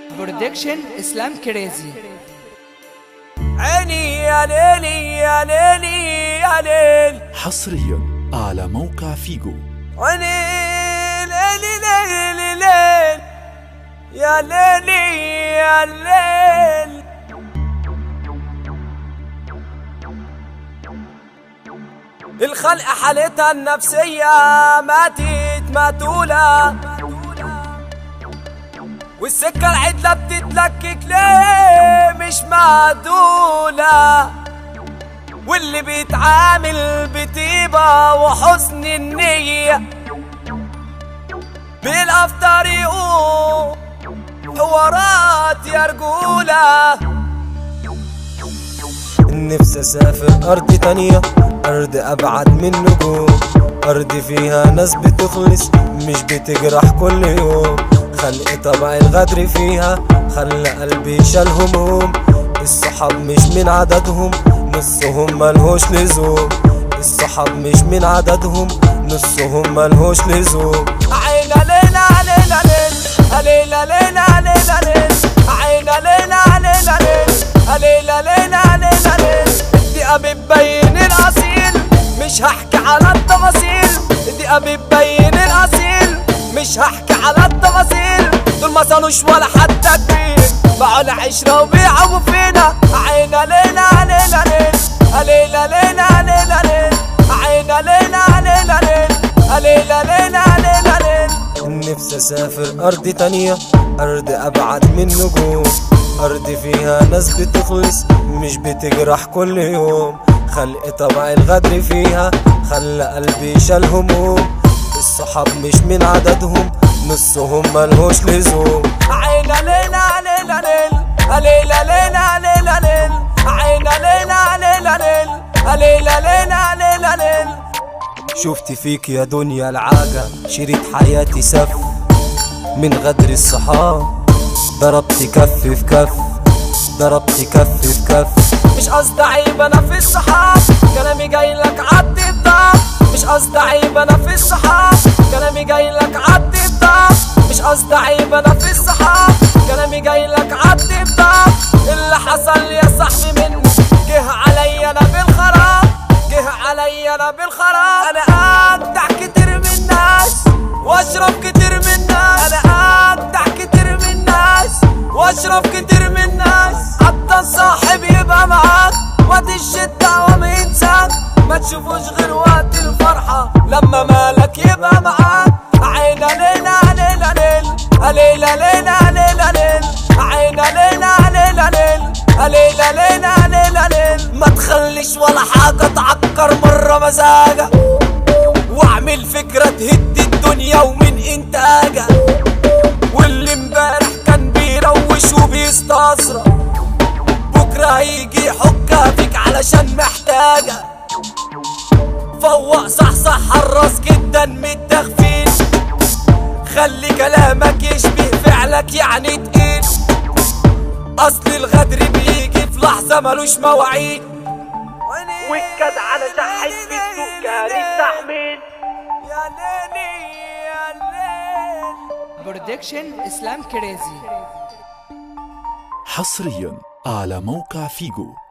برودكشن اسلام كريزي عيني يا ليلي يا ليلي يا ليل حصريا على موقع فيجو عيني ليلي ليلي ليل يا ليلي يا ليل الخلق حالتها النفسية ماتت ماتولة والسكة العدلة بتتلكك ليه مش معدولة واللي بيتعامل بطيبة وحسن النية بيلقى في طريقه حوارات يا رجولة نفسي اسافر ارض تانية ارض ابعد من نجوم ارض فيها ناس بتخلص مش بتجرح كل يوم خلق طبع الغدر فيها خلى قلبي شال هموم الصحاب مش من عددهم نصهم ملهوش لزوم الصحاب مش من عددهم نصهم ملهوش لزوم عينا لينا لينا ليل ليلة لينا لينا ليل عينا لينا لينا ليل ليلة لينا لينا ليل الدقيقة بتبين الأصيل مش هحكي على التفاصيل الدقيقة بتبين الأصيل مش هحكي على التفاصيل دول ما صانوش ولا حتى كبير باعوا العشرة وبيعوا فينا عينا لينا لينا ليل ليلة لينا لينا ليل عينا لينا لينا ليل ليلة لينا لينا ليل نفسي اسافر ارض تانية ارض ابعد من نجوم ارض فيها ناس بتخلص مش بتجرح كل يوم خلق طبع الغدر فيها خلى قلبي شال هموم الصحاب مش من عددهم نصهم ملهوش لزوم عينا لينا ليلة ليل ليلة لينا ليلة ليل عينا لينا ليلة ليل ليلة لينا ليلة ليل شفت فيك يا دنيا العاجة شريط حياتي سف من غدر الصحاب ضربت كف في كف ضربت كف في كف مش قصدي عيب انا في الصحاب كلامي جاي لك عدي الضعف مش قصدي عيب انا في الصحاب كلامي جاي لك عدي الضعف مش قصدي عيب انا في الصحاب كلامي جاي لك عدي الضعف اللي حصل يا صاحبي مني جه عليا انا بالخراب جه عليا انا بالخراب انا اجدع كتير من الناس واشرب كتير من الناس انا اجدع كتير من الناس واشرب كتير من الناس حتى الصاحب يبقى معاك وقت الشدة وما ينساك ما تشوفوش غير وقت الفرحة لما مالك يبقى معاك عينا لينا ليلة ليل ليلة لينا ليلة ليل عينا لينا ليلة ليل ليلة لينا ليلة ليل ما تخليش ولا حاجة تعكر مرة مزاجك واعمل فكرة تهد الدنيا ومن انتاجها واللي امبارح كان بيروش وبيستظرف بكرة هيجي يحكها فيك علشان محتاجة فوق صح صح حراس جدا من التغفيل خلي كلامك يشبه فعلك يعني تقيل اصل الغدر بيجي في لحظة ملوش مواعيد والجدع على شحن في السوق كان يستحمل يا ليلي يا ليل برودكشن اسلام كريزي حصريا على موقع فيجو